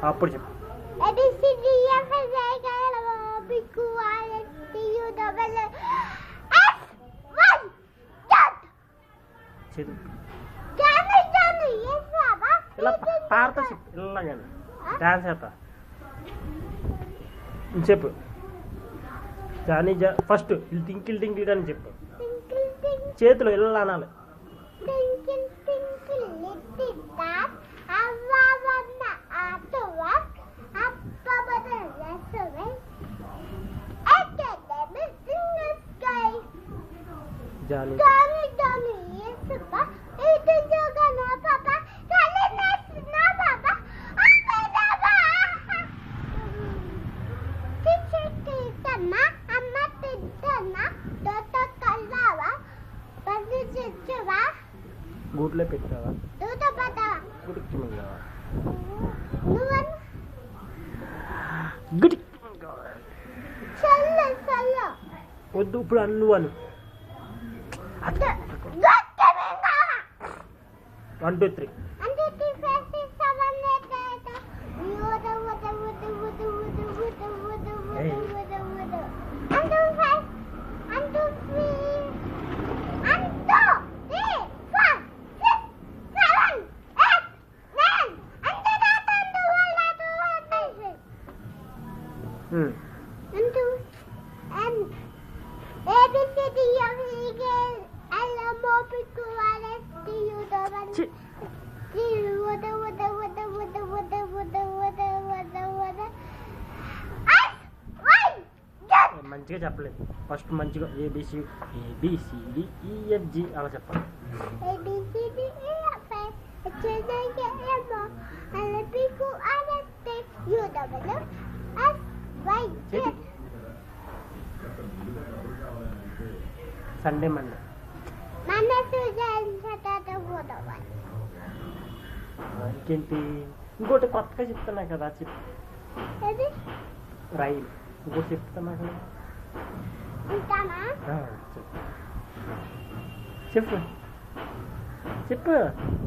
అప్పుడు చెప్పు A B C D E F G H I L M N O P Q R S T U W X Y Z చదువు Johnny Johnny yes బాబా ఇలా పాడతా చెప్పు ఇలాగని dance చేస్తా చెప్పు జానీ జా ఫస్ట్ టింకిల్ టింకిల్ కానీ చెప్పు Twinkle twinkle చేతులు ఇలా అనాలి twinkle twinkle little star అవ్వవన్న ఆటవ అప్పబద రసవే Academic in the sky Johnny Johnny Johnny yes బాబా ఇది జగన పాపా చలి నా పాపా అప్పదవా తిచ్చమ్మా అమ్మ తిట్టమ్మా దొట్ట కల్లావా పది చిచ్చువా గూట్లో పెట్టావా దూత పదవా గుడికి మింగావా నువ్వు గుడి చల్ల చల్ల వద్దు ఇప్పుడు అను నువ్వు అను వన్ టూ త్రీ అంటే ఫస్ట్ సెవెన్ ఎయిట్ యూద వుద వుద వుద వుద వుద వుద వుద Hey. వుద వుద అంటూ ఫైవ్ అంటూ త్రీ అంటూ three four six seven eight nine అంటూ నాట్ అంటూ వన్ అంటూ వన్ అంటూ M A B C D E F G H L M O P Q R S T U W చి వద వద వద వద వద వద వద వద వద మంచిగా చెప్పలేదు ఫస్ట్ మంచిగా ఏబిసి ఏబిసిడి ఈఎఫ్జి అలా చెప్పాలి సండే మండే ఇంకేంటి ఇంకోటి కొత్తగా చెప్తున్నా కదా చెప్పు రైలు ఇంకోటి చెప్తున్నా కదా ఆ, చెప్పు చెప్పు చెప్పు